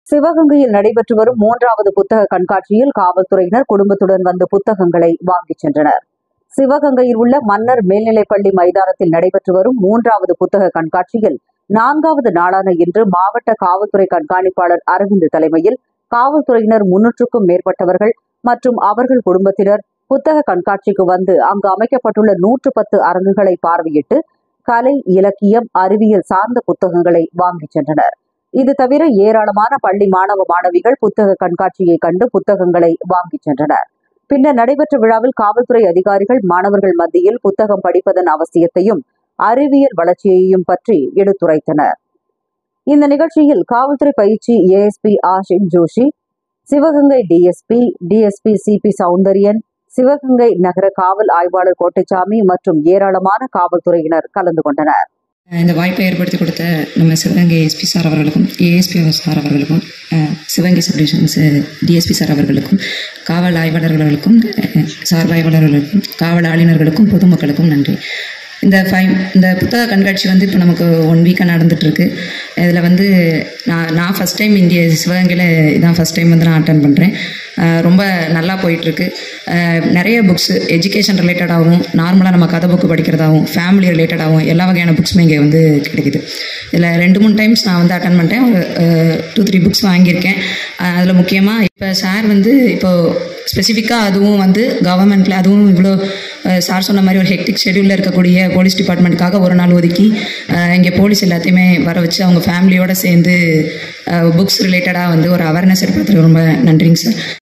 சிவகங்கையில் நடைபெற்று வரும் மூன்றாவது புத்தக கண்காட்சியில் காவல்துறையினர் குடும்பத்துடன் வந்து புத்தகங்களை வாங்கிச் சென்றனர் சிவகங்கையில் உள்ள மன்னர் மேல்நிலைப்பள்ளி மைதானத்தில் நடைபெற்று வரும் மூன்றாவது புத்தக கண்காட்சியில் நான்காவது நாளான இன்று மாவட்ட காவல்துறை கண்காணிப்பாளர் அரவிந்த் தலைமையில் காவல்துறையினர் முன்னூற்றுக்கும் மேற்பட்டவர்கள் மற்றும் அவர்கள் குடும்பத்தினர் புத்தக கண்காட்சிக்கு வந்து அங்கு அமைக்கப்பட்டுள்ள நூற்று பத்து அரங்குகளை பார்வையிட்டு கலை இலக்கியம் அறிவியல் சார்ந்த புத்தகங்களை வாங்கிச் சென்றனர் இது தவிர ஏராளமான பள்ளி மாணவ மாணவிகள் புத்தக கண்காட்சியை கண்டு புத்தகங்களை வாங்கிச் சென்றனர் பின்னர் நடைபெற்ற விழாவில் காவல்துறை அதிகாரிகள் மாணவர்கள் மத்தியில் புத்தகம் படிப்பதன் அவசியத்தையும் அறிவியல் வளர்ச்சியையும் பற்றி எடுத்துரைத்தனர் இந்த நிகழ்ச்சியில் காவல்துறை பயிற்சி ASP Ashik Joshi Sivaganga DSP DSP Sibi Soundariyan Sivaganga நகர காவல் ஆய்வாளர் கோட்டைச்சாமி மற்றும் ஏராளமான காவல்துறையினர் கலந்து கொண்டனர் இந்த வாய்ப்பை ஏற்படுத்தி கொடுத்த நம்ம சிவகங்கை எஸ்பி சார் அவர்களுக்கும் ஏஎஸ்பி சார் அவர்களுக்கும் அஹ், சிவகங்கை சப்டிவிஷன்ஸ் டிஎஸ்பி சார் அவர்களுக்கும் காவல் ஆய்வாளர்களுக்கும் அஹ், சார்பு ஆய்வாளர்களுக்கும் காவல் ஆளுநர்களுக்கும் பொதுமக்களுக்கும் நன்றி இந்த ஃபைவ் இந்த புத்தக கண்காட்சி வந்து இப்போ நமக்கு ஒன் வீக்காக நடந்துகிட்ருக்கு இதில் வந்து நான் நான் ஃபஸ்ட் டைம் இந்திய சிவகங்கையில் இதான் ஃபஸ்ட் டைம் வந்து நான் அட்டன் பண்ணுறேன் ரொம்ப நல்லா போயிட்டுருக்கு நிறைய புக்ஸ் எஜுகேஷன் ரிலேட்டடாகவும் நார்மலாக நம்ம கதை புக்கு படிக்கிறதாகவும் ஃபேமிலி ரிலேட்டடாகவும் எல்லா வகையான புக்ஸுமே இங்கே வந்து கிடைக்குது இதில் ரெண்டு மூணு டைம்ஸ் நான் வந்து அட்டன் பண்ணிட்டேன் ஒரு டூ த்ரீ புக்ஸ் வாங்கியிருக்கேன் அதில் முக்கியமாக இப்போ சார் வந்து இப்போது ஸ்பெசிஃபிக்காக அதுவும் வந்து கவர்மெண்ட்டில் அதுவும் இவ்வளோ சார் சொன்ன மாதிரி ஒரு ஹெக்டிக் ஷெடியூலில் இருக்கக்கூடிய போலீஸ் டிபார்ட்மெண்ட்டுக்காக ஒரு நாள் ஒதுக்கி அஹ், இங்கே போலீஸ் எல்லாத்தையுமே வர வச்சு அவங்க ஃபேமிலியோடு சேர்ந்து புக்ஸ் ரிலேட்டடாக வந்து ஒரு அவேர்னஸ் ஏற்படுத்துறது ரொம்ப நன்றிங்க சார்